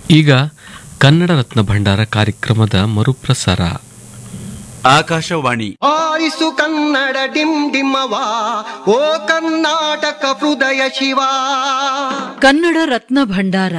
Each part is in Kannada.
ಈಗ ಕನ್ನಡ ರತ್ನ ಭಂಡಾರ ಕಾರ್ಯಕ್ರಮದ ಮರುಪ್ರಸಾರ ಆಕಾಶವಾಣಿ ಆರಿಸು ಕನ್ನಡ ಡಿಮ್ ಡಿಮ್ಮವ ಓ ಕರ್ನಾಟಕ ಹೃದಯ ಶಿವ ಕನ್ನಡ ರತ್ನ ಭಂಡಾರ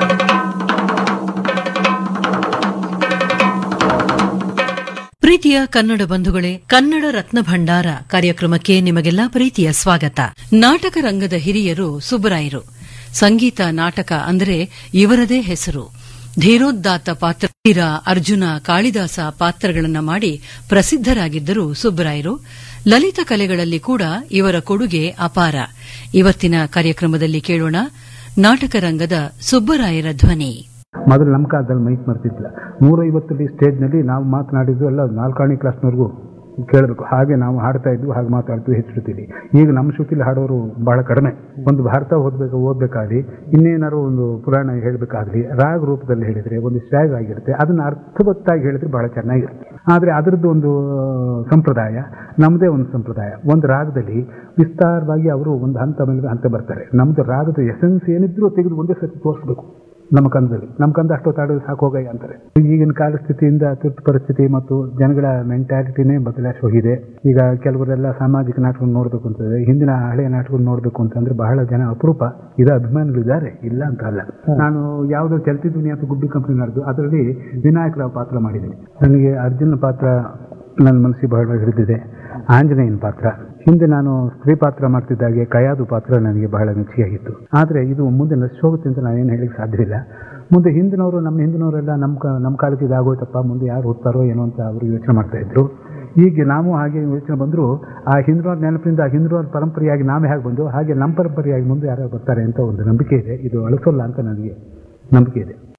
ಪ್ರೀತಿಯ ಕನ್ನಡ ಬಂಧುಗಳೇ ಕನ್ನಡ ರತ್ನ ಭಂಡಾರ ಕಾರ್ಯಕ್ರಮಕ್ಕೆ ನಿಮಗೆಲ್ಲ ಪ್ರೀತಿಯ ಸ್ವಾಗತ ನಾಟಕ ರಂಗದ ಹಿರಿಯರು ಸುಬ್ಬರಾಯರು ಸಂಗೀತ ನಾಟಕ ಅಂದರೆ ಇವರದೇ ಹೆಸರು ಧೀರೋದ್ದಾತ ಪಾತ್ರ ವೀರ, ಅರ್ಜುನ ಕಾಳಿದಾಸ ಪಾತ್ರಗಳನ್ನ ಮಾಡಿ ಪ್ರಸಿದ್ಧರಾಗಿದ್ದರು ಸುಬ್ಬರಾಯರು ಲಲಿತ ಕಲೆಗಳಲ್ಲಿ ಕೂಡ ಇವರ ಕೊಡುಗೆ ಅಪಾರ ಇವತ್ತಿನ ಕಾರ್ಯಕ್ರಮದಲ್ಲಿ ಕೇಳೋಣ ನಾಟಕ ರಂಗದ ಸುಬ್ಬರಾಯರ ಧ್ವನಿ ಮೊದಲು ನಮ್ಮ ಕಾಲದಲ್ಲಿ ಮೈಕ್ ಮರ್ತಿದ್ದಿಲ್ಲ ನೂರೈವತ್ತಲ್ಲಿ ಸ್ಟೇಜ್ನಲ್ಲಿ ನಾವು ಮಾತನಾಡಿದ್ದು ಎಲ್ಲ ನಾಲ್ಕಾಣಿ ಕ್ಲಾಸ್ನವರೆಗೂ ಕೇಳಬೇಕು ಹಾಗೆ ನಾವು ಹಾಡ್ತಾ ಇದ್ವು ಹಾಗೆ ಮಾತಾಡ್ತೀವಿ ಹೆಚ್ಚಿಡ್ತೀವಿ ಈಗ ನಮ್ಮ ಶ್ರುತಿಲಿ ಹಾಡೋರು ಬಹಳ ಕಡಿಮೆ ಒಂದು ಭಾರತ ಓದಬೇಕು ಓದಬೇಕಾಗಲಿ ಇನ್ನೇನಾದ್ರು ಒಂದು ಪುರಾಣ ಹೇಳಬೇಕಾಗಲಿ ರಾಗ ರೂಪದಲ್ಲಿ ಹೇಳಿದರೆ ಒಂದು ಸ್ಟ್ಯಾಗ್ ಆಗಿರುತ್ತೆ ಅದನ್ನು ಅರ್ಥವತ್ತಾಗಿ ಹೇಳಿದ್ರೆ ಬಹಳ ಚೆನ್ನಾಗಿರುತ್ತೆ ಆದರೆ ಅದರದ್ದು ಒಂದು ಸಂಪ್ರದಾಯ ನಮ್ಮದೇ ಒಂದು ಸಂಪ್ರದಾಯ ಒಂದು ರಾಗದಲ್ಲಿ ವಿಸ್ತಾರವಾಗಿ ಅವರು ಒಂದು ಹಂತ ಮೇಲೆ ಹಂತ ಬರ್ತಾರೆ ನಮ್ಮದು ರಾಗದ ಎಸೆನ್ಸ್ ಏನಿದ್ರೂ ತೆಗೆದು ಒಂದೇ ಸತಿ ತೋರಿಸ್ಬೇಕು ನಮ್ಮ ಕಂದದಲ್ಲಿ ನಮ್ಮ ಕಂದ ಅಷ್ಟೊತ್ತು ಆಡೋದು ಸಾಕೋಗೈ ಅಂತಾರೆ ಈಗಿನ ಕಾಲ ಸ್ಥಿತಿಯಿಂದ ತುರ್ತು ಪರಿಸ್ಥಿತಿ ಮತ್ತು ಜನಗಳ ಮೆಂಟ್ಯಾಲಿಟಿನೇ ಬದಲಾಗಿ ಹೋಗಿದೆ ಈಗ ಕೆಲವರೆಲ್ಲ ಸಾಮಾಜಿಕ ನಾಟಕ ನೋಡಬೇಕು ಅಂತಂದ್ರೆ ಹಿಂದಿನ ಹಳೆಯ ನಾಟಕ ನೋಡಬೇಕು ಅಂತಂದ್ರೆ ಬಹಳ ಜನ ಅಪರೂಪ ಇದು ಅಭಿಮಾನಿಗಳಿದ್ದಾರೆ ಇಲ್ಲ ಅಂತ ಅಲ್ಲ ನಾನು ಯಾವುದೋ ಚಲತಿ ಧ್ವನಿ ಅಂತ ಗುಬ್ಬಿ ಕಂಪನಿ ನಡೆದು ಅದರಲ್ಲಿ ವಿನಾಯಕರಾವ್ ಪಾತ್ರ ಮಾಡಿದ್ದೀನಿ ನನಗೆ ಅರ್ಜುನ ಪಾತ್ರ ನನ್ನ ಮನಸ್ಸಿಗೆ ಬಹಳ ಹಿಡಿದಿದೆ ಆಂಜನೇಯನ ಪಾತ್ರ ಹಿಂದೆ ನಾನು ಸ್ತ್ರೀ ಪಾತ್ರ ಮಾಡ್ತಿದ್ದಾಗೆ ಕಯಾದು ಪಾತ್ರ ನನಗೆ ಬಹಳ ಮೆಚ್ಚುಗೆಯಾಗಿತ್ತು ಆದರೆ ಇದು ಮುಂದೆ ನಶೋಗುತ್ತೆ ಅಂತ ನಾನೇನು ಹೇಳಿಕ್ಕೆ ಸಾಧ್ಯವಿಲ್ಲ ಮುಂದೆ ಹಿಂದಿನವರು ನಮ್ಮ ಹಿಂದಿನವರೆಲ್ಲ ನಮ್ಮ ಕ ನಮ್ಮ ಕಾಲಕ್ಕೆ ಇದಾಗೋಯ್ತಪ್ಪ ಮುಂದೆ ಯಾರು ಓದ್ತಾರೋ ಏನೋ ಅಂತ ಅವರು ಯೋಚನೆ ಮಾಡ್ತಾ ಇದ್ರು ಈಗ ನಾವು ಹಾಗೆ ಯೋಚನೆ ಬಂದರೂ ಆ ಹಿಂದಿನವ್ರ ನೆನಪಿನಿಂದ ಆ ಹಿಂದಿನವ್ರ ಪರಂಪರೆಯಾಗಿ ನಾವೇ ಹೇಗೆ ಬಂದು ಹಾಗೆ ನಮ್ಮ ಪರಂಪರೆಯಾಗಿ ಮುಂದೆ ಯಾರು ಬರ್ತಾರೆ ಅಂತ ಒಂದು ನಂಬಿಕೆ ಇದೆ ಇದು ಅಳಿಸೋಲ್ಲ ಅಂತ ನನಗೆ ನಂಬಿಕೆ ಇದೆ